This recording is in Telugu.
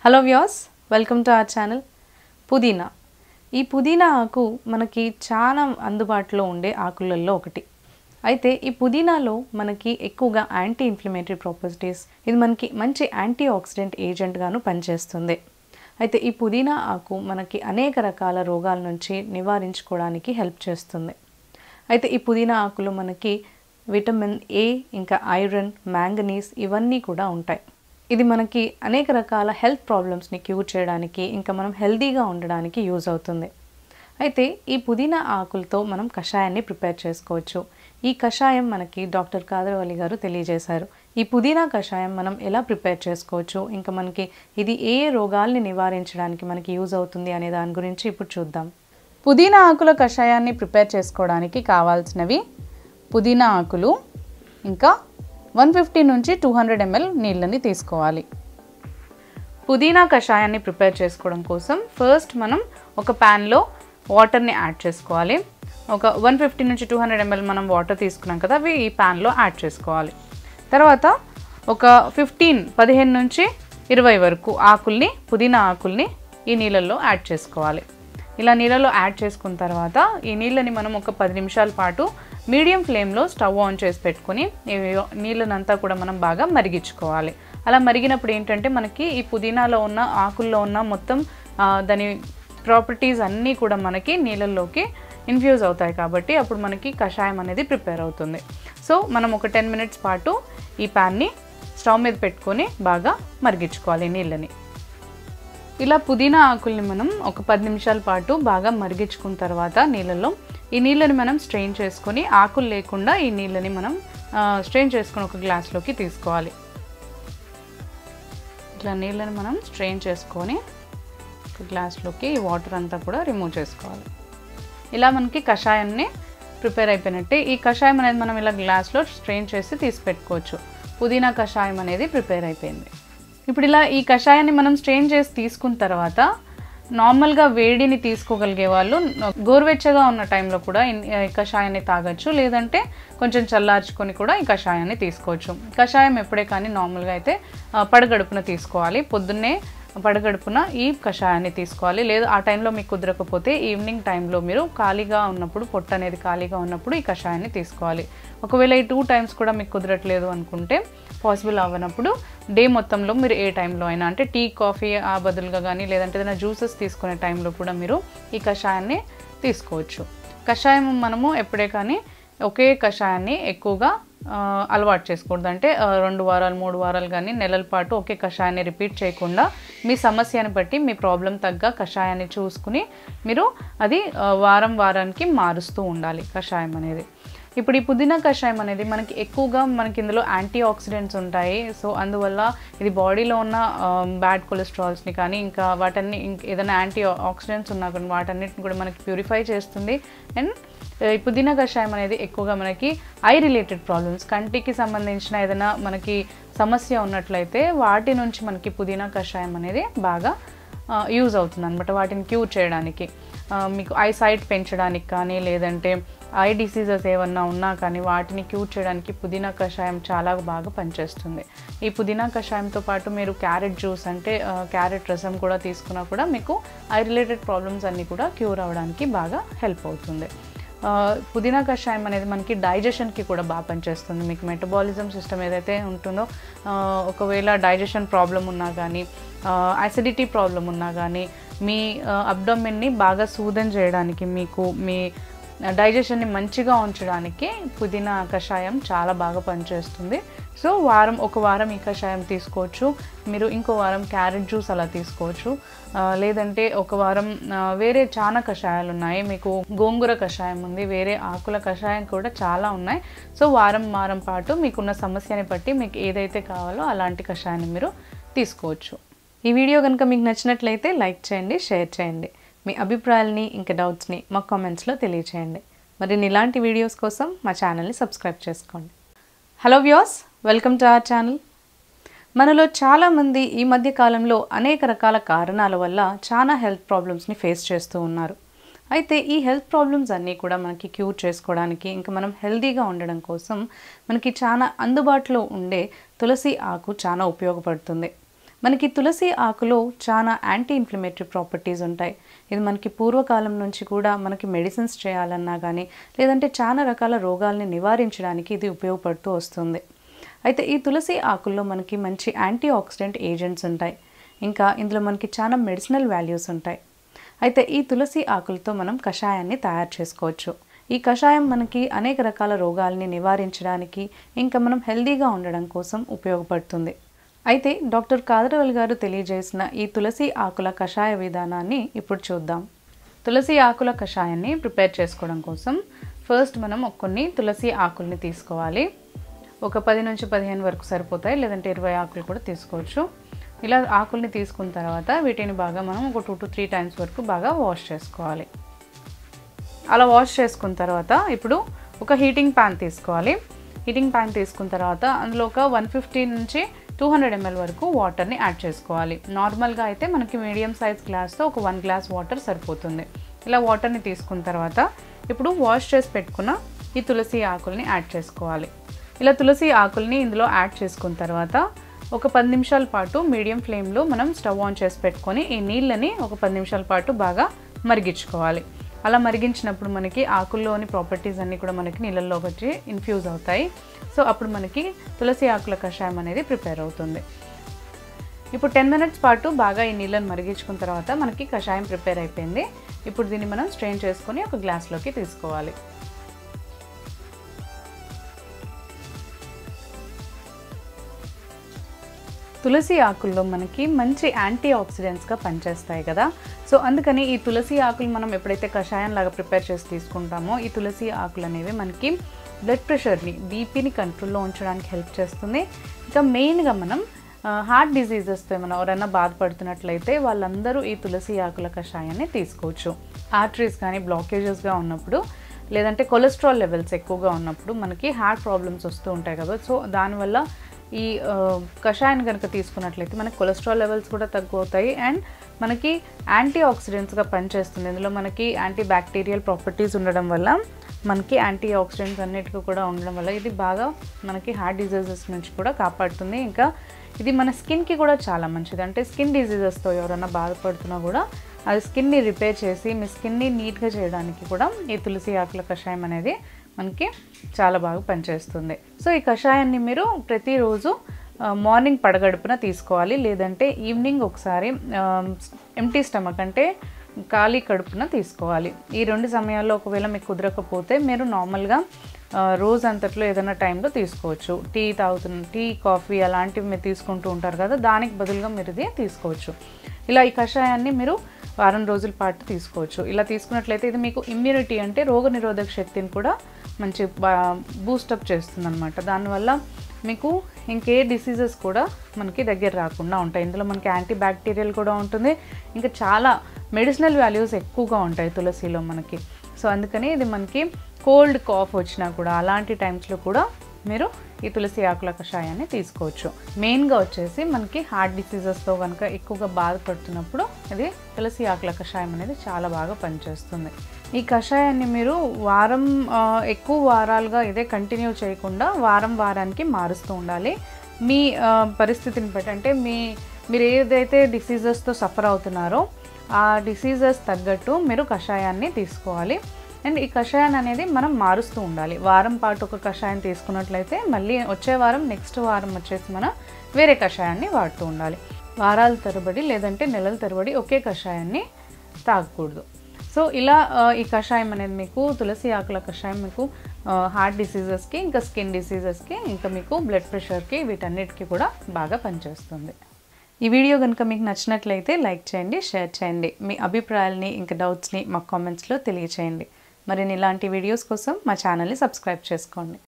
hello views welcome to our channel పుదీనా ఈ పుదీనా ఆకు మనకి చాలా అందుబాటులో ఉండే ఆకులలో ఒకటి అయితే ఈ పుదీనాలో మనకి ఎక్కువగా యాంటీ ఇన్ఫ్లమేటరీ ప్రాపర్టీస్ ఇది మనకి మంచి యాంటీ ఆక్సిడెంట్ ఏజెంట్గాను పనిచేస్తుంది అయితే ఈ పుదీనా ఆకు మనకి అనేక రకాల రోగాల నుంచి నివారించుకోవడానికి హెల్ప్ చేస్తుంది అయితే ఈ పుదీనా ఆకులో మనకి విటమిన్ ఏ ఇంకా ఐరన్ మ్యాంగనీస్ ఇవన్నీ కూడా ఉంటాయి ఇది మనకి అనేక రకాల హెల్త్ ప్రాబ్లమ్స్ని క్యూర్ చేయడానికి ఇంకా మనం హెల్తీగా ఉండడానికి యూజ్ అవుతుంది అయితే ఈ పుదీనా ఆకులతో మనం కషాయాన్ని ప్రిపేర్ చేసుకోవచ్చు ఈ కషాయం మనకి డాక్టర్ కాదరవల్లి గారు తెలియజేశారు ఈ పుదీనా కషాయం మనం ఎలా ప్రిపేర్ చేసుకోవచ్చు ఇంకా మనకి ఇది ఏ ఏ రోగాల్ని నివారించడానికి మనకి యూజ్ అవుతుంది అనే దాని గురించి ఇప్పుడు చూద్దాం పుదీనా ఆకుల కషాయాన్ని ప్రిపేర్ చేసుకోవడానికి కావాల్సినవి పుదీనా ఆకులు ఇంకా వన్ ఫిఫ్టీ నుంచి టూ హండ్రెడ్ ఎంఎల్ నీళ్ళని తీసుకోవాలి పుదీనా కషాయాన్ని ప్రిపేర్ చేసుకోవడం కోసం ఫస్ట్ మనం ఒక ప్యాన్లో వాటర్ని యాడ్ చేసుకోవాలి ఒక వన్ ఫిఫ్టీ నుంచి టూ హండ్రెడ్ ఎంఎల్ మనం వాటర్ తీసుకున్నాం కదా అవి ఈ ప్యాన్లో యాడ్ చేసుకోవాలి తర్వాత ఒక ఫిఫ్టీన్ పదిహేను నుంచి ఇరవై వరకు ఆకుల్ని పుదీనా ఆకుల్ని ఈ నీళ్ళల్లో యాడ్ చేసుకోవాలి ఇలా నీళ్ళలో యాడ్ చేసుకున్న తర్వాత ఈ నీళ్ళని మనం ఒక పది నిమిషాల పాటు మీడియం ఫ్లేమ్లో స్టవ్ ఆన్ చేసి పెట్టుకొని ఈ నీళ్ళనంతా కూడా మనం బాగా మరిగించుకోవాలి అలా మరిగినప్పుడు ఏంటంటే మనకి ఈ పుదీనాలో ఉన్న ఆకుల్లో ఉన్న మొత్తం ఆ, దాని ప్రాపర్టీస్ అన్నీ కూడా మనకి నీళ్ళల్లోకి ఇన్ఫ్యూజ్ అవుతాయి కాబట్టి అప్పుడు మనకి కషాయం అనేది ప్రిపేర్ అవుతుంది సో మనం ఒక టెన్ మినిట్స్ పాటు ఈ ప్యాన్ని స్టవ్ మీద పెట్టుకొని బాగా మరిగించుకోవాలి ఈ నీళ్ళని ఇలా పుదీనా ఆకుల్ని మనం ఒక పది నిమిషాల పాటు బాగా మరిగించుకున్న తర్వాత నీళ్ళలో ఈ నీళ్ళని మనం స్ట్రెయిన్ చేసుకొని ఆకులు లేకుండా ఈ నీళ్ళని మనం స్ట్రెయిన్ చేసుకొని ఒక గ్లాస్లోకి తీసుకోవాలి ఇట్లా నీళ్ళని మనం స్ట్రెయిన్ చేసుకొని ఒక గ్లాస్లోకి ఈ వాటర్ అంతా కూడా రిమూవ్ చేసుకోవాలి ఇలా మనకి కషాయాన్ని ప్రిపేర్ అయిపోయినట్టే ఈ కషాయం అనేది మనం ఇలా గ్లాస్లో స్ట్రెయిన్ చేసి తీసి పెట్టుకోవచ్చు పుదీనా కషాయం అనేది ప్రిపేర్ అయిపోయింది ఇప్పుడు ఇలా ఈ కషాయాన్ని మనం స్ట్రెయిన్ చేసి తీసుకున్న తర్వాత నార్మల్గా వేడిని తీసుకోగలిగే వాళ్ళు గోరువెచ్చగా ఉన్న టైంలో కూడా ఇన్- ఈ కషాయాన్ని తాగొచ్చు లేదంటే కొంచెం చల్లార్చుకొని కూడా ఈ కషాయాన్ని తీసుకోవచ్చు కషాయం ఎప్పుడే కానీ నార్మల్గా అయితే ఆ, పడగడుపున తీసుకోవాలి పొద్దున్నే పడగడుపున ఈ కషాయాన్ని తీసుకోవాలి లేదు ఆ టైంలో మీకు కుదరకపోతే ఈవినింగ్ టైంలో మీరు ఖాళీగా ఉన్నప్పుడు పొట్ట అనేది ఖాళీగా ఉన్నప్పుడు ఈ కషాయాన్ని తీసుకోవాలి ఒకవేళ ఈ టూ టైమ్స్ కూడా మీకు కుదరట్లేదు అనుకుంటే పాసిబుల్ అవ్వనప్పుడు డే మొత్తంలో మీరు ఏ టైంలో అయినా అంటే టీ కాఫీ ఆ బదులుగా కానీ లేదంటే ఏదైనా జ్యూసెస్ తీసుకునే టైంలో కూడా మీరు ఈ కషాయాన్ని తీసుకోవచ్చు కషాయం మనము ఎప్పుడే కానీ ఒకే కషాయాన్ని ఎక్కువగా ఆ, అలవాటు చేసుకోకూడదు అంటే ఆ, రెండు వారాలు మూడు వారాలు కానీ నెలల పాటు ఒకే కషాయాన్ని రిపీట్ చేయకుండా మీ సమస్యని బట్టి మీ ప్రాబ్లం తగ్గ కషాయాన్ని చూసుకుని మీరు అది ఆ, వారం వారానికి మారుస్తూ ఉండాలి కషాయం అనేది ఇప్పుడు ఈ పుదీనా కషాయం అనేది మనకి ఎక్కువగా మనకి ఇందులో యాంటీ ఆక్సిడెంట్స్ ఉంటాయి సో అందువల్ల ఇది బాడీలో ఉన్న బ్యాడ్ కొలెస్ట్రాల్స్ని కానీ ఇంకా వాటన్ని ఇంక ఏదైనా యాంటీ ఆక్సిడెంట్స్ ఉన్నా కానీ వాటన్నిటిని కూడా మనకి ప్యూరిఫై చేస్తుంది అండ్ ఈ పుదీనా కషాయం అనేది ఎక్కువగా మనకి ఐ రిలేటెడ్ ప్రాబ్లమ్స్ కంటికి సంబంధించిన ఏదైనా మనకి సమస్య ఉన్నట్లయితే వాటి నుంచి మనకి పుదీనా కషాయం అనేది బాగా యూజ్ అవుతుంది అనమాట వాటిని క్యూర్ చేయడానికి ఆ, మీకు ఐ సైట్ పెంచడానికి కానీ లేదంటే ఐ డిసీజెస్ ఏమన్నా ఉన్నా కానీ వాటిని క్యూర్ చేయడానికి పుదీనా కషాయం చాలా బాగా పనిచేస్తుంది ఈ పుదీనా కషాయంతో పాటు మీరు క్యారెట్ జ్యూస్ అంటే ఆ, క్యారెట్ రసం కూడా తీసుకున్నా కూడా మీకు ఐ రిలేటెడ్ ప్రాబ్లమ్స్ అన్నీ కూడా క్యూర్ అవ్వడానికి బాగా హెల్ప్ అవుతుంది ఆ, పుదీనా కషాయం అనేది మనకి డైజెషన్కి కూడా బాగా పనిచేస్తుంది మీకు మెటబాలిజం సిస్టమ్ ఏదైతే ఉంటుందో ఆ, ఒకవేళ డైజెషన్ ప్రాబ్లం ఉన్నా కానీ అసిడిటీ ప్రాబ్లం ఉన్నా కానీ మీ అబ్డోమిన్ని బాగా సూదన్ చేయడానికి మీకు మీ డైజెషన్ని మంచిగా ఉంచడానికి పుదీనా కషాయం చాలా బాగా పనిచేస్తుంది సో వారం ఒక వారం ఈ కషాయం తీసుకోవచ్చు మీరు ఇంకో వారం క్యారెట్ జ్యూస్ అలా తీసుకోవచ్చు ఆ, లేదంటే ఒక వారం ఆ, వేరే చాలా కషాయాలు ఉన్నాయి మీకు గోంగూర కషాయం ఉంది వేరే ఆకుల కషాయం కూడా చాలా ఉన్నాయి సో వారం వారం పాటు మీకున్న సమస్యని బట్టి మీకు ఏదైతే కావాలో అలాంటి కషాయాన్ని మీరు తీసుకోవచ్చు ఈ వీడియో కనుక మీకు నచ్చినట్లయితే లైక్ చేయండి షేర్ చేయండి మీ అభిప్రాయాలని ఇంకా డౌట్స్ని మా కామెంట్స్లో తెలియచేయండి మరిన్ని ఇలాంటి వీడియోస్ కోసం మా ఛానల్ని సబ్స్క్రైబ్ చేసుకోండి hello views welcome to our channel మనలో చాలామంది ఈ మధ్య కాలంలో అనేక రకాల కారణాల వల్ల చాలా హెల్త్ ప్రాబ్లమ్స్ని ఫేస్ చేస్తూ ఉన్నారు అయితే ఈ హెల్త్ ప్రాబ్లమ్స్ అన్నీ కూడా మనకి క్యూర్ చేసుకోవడానికి ఇంకా మనం హెల్తీగా ఉండడం కోసం మనకి చాలా అందుబాటులో ఉండే తులసి ఆకు చాలా ఉపయోగపడుతుంది మనకి తులసి ఆకులో చాలా యాంటీ ఇన్ఫ్లమేటరీ ప్రాపర్టీస్ ఉంటాయి ఇది మనకి పూర్వకాలం నుంచి కూడా మనకి మెడిసిన్స్ చేయాలన్నా కానీ లేదంటే చాలా రకాల రోగాల్ని నివారించడానికి ఇది ఉపయోగపడుతూ వస్తుంది అయితే ఈ తులసి ఆకుల్లో మనకి మంచి యాంటీ ఆక్సిడెంట్ ఏజెంట్స్ ఉంటాయి ఇంకా ఇందులో మనకి చాలా మెడిసినల్ వాల్యూస్ ఉంటాయి అయితే ఈ తులసి ఆకులతో మనం కషాయాన్ని తయారు చేసుకోవచ్చు ఈ కషాయం మనకి అనేక రకాల రోగాల్ని నివారించడానికి ఇంకా మనం హెల్దీగా ఉండడం కోసం ఉపయోగపడుతుంది అయితే డాక్టర్ కాదరవల్ గారు తెలియజేసిన ఈ తులసి ఆకుల కషాయ విధానాన్ని ఇప్పుడు చూద్దాం తులసి ఆకుల కషాయాన్ని ప్రిపేర్ చేసుకోవడం కోసం ఫస్ట్ మనం ఒక కొన్ని తులసి ఆకుల్ని తీసుకోవాలి ఒక పది నుంచి పదిహేను వరకు సరిపోతాయి లేదంటే ఇరవై ఆకులు కూడా తీసుకోవచ్చు ఇలా ఆకుల్ని తీసుకున్న తర్వాత వీటిని బాగా మనం ఒక టూ టు త్రీ టైమ్స్ వరకు బాగా వాష్ చేసుకోవాలి అలా వాష్ చేసుకున్న తర్వాత ఇప్పుడు ఒక హీటింగ్ ప్యాన్ తీసుకోవాలి హీటింగ్ ప్యాన్ తీసుకున్న తర్వాత అందులో ఒక వన్ ఫిఫ్టీ నుంచి టూ హండ్రెడ్ ఎంఎల్ వరకు వాటర్ని యాడ్ చేసుకోవాలి నార్మల్గా అయితే మనకి మీడియం సైజ్ గ్లాస్తో ఒక వన్ గ్లాస్ వాటర్ సరిపోతుంది ఇలా వాటర్ని తీసుకున్న తర్వాత ఇప్పుడు వాష్ చేసి పెట్టుకున్న ఈ తులసి ఆకుల్ని యాడ్ చేసుకోవాలి ఇలా తులసి ఆకుల్ని ఇందులో యాడ్ చేసుకున్న తర్వాత ఒక పది నిమిషాల పాటు మీడియం ఫ్లేమ్లో మనం స్టవ్ ఆన్ చేసి పెట్టుకొని ఈ నీళ్ళని ఒక పది నిమిషాల పాటు బాగా మరిగించుకోవాలి అలా మరిగించినప్పుడు మనకి ఆకుల్లోని ప్రాపర్టీస్ అన్నీ కూడా మనకి నీళ్ళల్లోకి వచ్చి ఇన్ఫ్యూజ్ అవుతాయి సో అప్పుడు మనకి తులసి ఆకుల కషాయం అనేది ప్రిపేర్ అవుతుంది ఇప్పుడు టెన్ మినిట్స్ పాటు బాగా ఈ నీళ్ళని మరిగించుకున్న తర్వాత మనకి కషాయం ప్రిపేర్ అయిపోయింది ఇప్పుడు దీన్ని మనం స్ట్రెయిన్ చేసుకొని ఒక గ్లాస్లోకి తీసుకోవాలి తులసి ఆకుల్లో మనకి మంచి యాంటీ ఆక్సిడెంట్స్గా పనిచేస్తాయి కదా సో అందుకని ఈ తులసి ఆకులు మనం ఎప్పుడైతే కషాయం లాగా ప్రిపేర్ చేసి తీసుకుంటామో ఈ తులసి ఆకులు అనేవి మనకి బ్లడ్ ప్రెషర్ని బీపీని కంట్రోల్లో ఉంచడానికి హెల్ప్ చేస్తుంది ఇంకా మెయిన్గా మనం హార్ట్ డిసీజెస్తో ఏమైనా ఎవరైనా బాధపడుతున్నట్లయితే వాళ్ళందరూ ఈ తులసి ఆకుల కషాయాన్ని తీసుకోవచ్చు ఆర్టరీస్ కానీ బ్లాకేజెస్గా ఉన్నప్పుడు లేదంటే కొలెస్ట్రాల్ లెవెల్స్ ఎక్కువగా ఉన్నప్పుడు మనకి హార్ట్ ప్రాబ్లమ్స్ వస్తూ ఉంటాయి కదా సో దానివల్ల ఈ కషాయాన్ని కనుక తీసుకున్నట్లయితే మనకి కొలెస్ట్రాల్ లెవెల్స్ కూడా తగ్గుతాయి అండ్ మనకి యాంటీ ఆక్సిడెంట్స్గా పనిచేస్తుంది ఇందులో మనకి యాంటీ బ్యాక్టీరియల్ ప్రాపర్టీస్ ఉండడం వల్ల మనకి యాంటీ ఆక్సిడెంట్స్ అన్నిటికీ కూడా ఉండడం వల్ల ఇది బాగా మనకి హార్ట్ డిజీజెస్ నుంచి కూడా కాపాడుతుంది ఇంకా ఇది మన స్కిన్కి కూడా చాలా మంచిది అంటే స్కిన్ డిజీజెస్తో ఎవరైనా బాధపడుతున్నా కూడా అది స్కిన్ని రిపేర్ చేసి మీ స్కిన్ని నీట్గా చేయడానికి కూడా ఈ తులసి ఆకుల కషాయం అనేది మనకి చాలా బాగా పనిచేస్తుంది సో ఈ కషాయాన్ని మీరు ప్రతిరోజు మార్నింగ్ పడగడుపున తీసుకోవాలి లేదంటే ఈవినింగ్ ఒకసారి ఎంటీ స్టమక్ అంటే ఖాళీ కడుపున తీసుకోవాలి ఈ రెండు సమయాల్లో ఒకవేళ మీకు కుదరకపోతే మీరు నార్మల్గా రోజు అంతట్లో ఏదైనా టైంలో తీసుకోవచ్చు టీ తాగుతున్న టీ కాఫీ అలాంటివి మీరు తీసుకుంటూ ఉంటారు కదా దానికి బదులుగా మీరు ఇది తీసుకోవచ్చు ఇలా ఈ కషాయాన్ని మీరు వారం రోజుల పాటు తీసుకోవచ్చు ఇలా తీసుకున్నట్లయితే ఇది మీకు ఇమ్యూనిటీ అంటే రోగనిరోధక శక్తిని కూడా మంచి బూస్టప్ చేస్తుంది అనమాట దానివల్ల మీకు ఇంకే డిసీజెస్ కూడా మనకి దగ్గర రాకుండా ఉంటాయి ఇందులో మనకి యాంటీ బ్యాక్టీరియల్ కూడా ఉంటుంది ఇంకా చాలా మెడిసినల్ వాల్యూస్ ఎక్కువగా ఉంటాయి తులసిలో మనకి సో అందుకని ఇది మనకి కోల్డ్ కాఫ్ వచ్చినా కూడా అలాంటి టైమ్స్లో కూడా మీరు ఈ తులసి ఆకుల కషాయాన్ని తీసుకోవచ్చు మెయిన్గా వచ్చేసి మనకి హార్ట్ డిసీజెస్తో కనుక ఎక్కువగా బాధపడుతున్నప్పుడు ఇది తులసి ఆకుల కషాయం అనేది చాలా బాగా పనిచేస్తుంది ఈ కషాయాన్ని మీరు వారం ఎక్కువ వారాలుగా ఇదే కంటిన్యూ చేయకుండా వారం వారానికి మారుస్తూ ఉండాలి మీ పరిస్థితిని బట్టి అంటే మీ మీరు ఏదైతే డిసీజెస్తో సఫర్ అవుతున్నారో ఆ డిసీజెస్ తగ్గట్టు మీరు కషాయాన్ని తీసుకోవాలి అండ్ ఈ కషాయాన్ని అనేది మనం మారుస్తూ ఉండాలి వారం పాటు ఒక కషాయం తీసుకున్నట్లయితే మళ్ళీ వచ్చే వారం నెక్స్ట్ వారం వచ్చేసి మనం వేరే కషాయాన్ని వాడుతూ ఉండాలి వారాల తరబడి లేదంటే నెలల తరబడి ఒకే కషాయాన్ని తాగకూడదు సో ఇలా ఈ కషాయం అనేది మీకు తులసి ఆకుల కషాయం మీకు హార్ట్ డిసీజెస్కి ఇంకా స్కిన్ డిసీజెస్కి ఇంకా మీకు బ్లడ్ ప్రెషర్కి వీటన్నిటికీ కూడా బాగా పనిచేస్తుంది ఈ వీడియో కనుక మీకు నచ్చినట్లయితే లైక్ చేయండి షేర్ చేయండి మీ అభిప్రాయాల్ని ఇంకా డౌట్స్ని మా కామెంట్స్లో తెలియచేయండి మరిన్ని ఇలాంటి వీడియోస్ కోసం మా ఛానల్ని సబ్స్క్రైబ్ చేసుకోండి